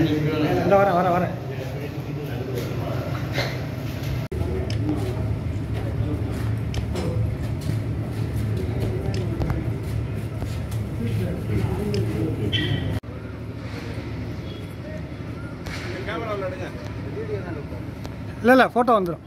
இந்த வரேன் வரேன் வரேன் இல்லை இல்லை ஃபோட்டோ வந்துடும்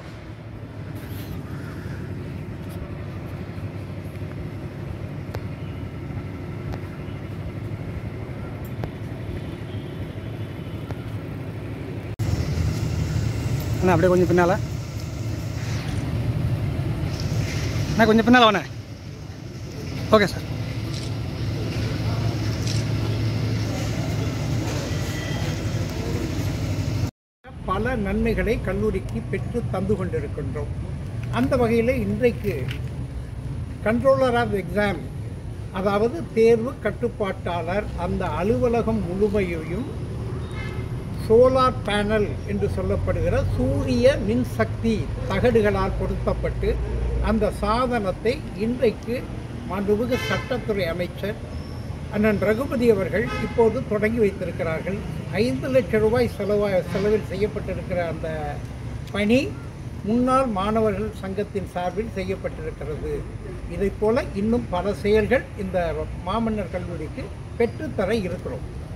அண்ணா அப்படியே கொஞ்சம் பின்னால் அண்ணா கொஞ்சம் பின்னால் வாண்ணே ஓகே சார் பல நன்மைகளை கல்லூரிக்கு பெற்று தந்து கொண்டிருக்கின்றோம் அந்த வகையில் இன்றைக்கு கண்ட்ரோலர் ஆஃப் எக்ஸாம் அதாவது தேர்வு கட்டுப்பாட்டாளர் அந்த அலுவலகம் முழுமையையும் சோலார் பேனல் என்று சொல்லப்படுகிற சூரிய மின்சக்தி தகடுகளால் பொருத்தப்பட்டு அந்த சாதனத்தை இன்றைக்கு மாண்புமிகு சட்டத்துறை அமைச்சர் அண்ணன் ரகுபதி அவர்கள் இப்போது தொடங்கி வைத்திருக்கிறார்கள் ஐந்து லட்சம் ரூபாய் செலவா செலவில் செய்யப்பட்டிருக்கிற அந்த பணி முன்னாள் மாணவர்கள் சங்கத்தின் சார்பில் செய்யப்பட்டிருக்கிறது இதைப் போல இன்னும் பல செயல்கள் இந்த மாமன்னர் கல்லூரிக்கு பெற்றுத்தர இருக்கிறோம்